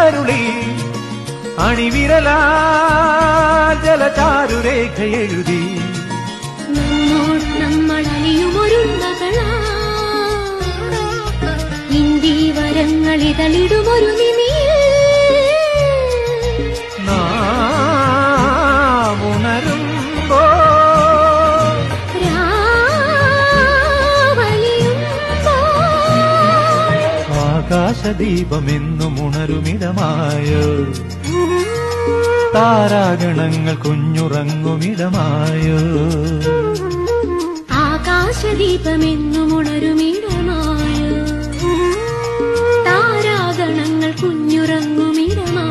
അരുളി അണിവിരലാ ജലചാരുരേഖ എഴുതി നമ്മോട് നമ്മൾ അലിയുമൊരുണ്ണകളാ ഇന്ത്യ വരങ്ങൾ ഇതളിടുമൊരു നിമിയിൽ നാം ഉണരുമ്പോ രാവലിയുമ്പോൾ ആകാശദീപമെന്നും ഉണരുമിടമായോ താരാഗണങ്ങൾ കുഞ്ഞുറങ്ങുമിടമായോ ആകാശദീപമെന്നും ഉണരുമിടമായോ താരാഗണങ്ങൾ കുഞ്ഞുറങ്ങുമിടമായോ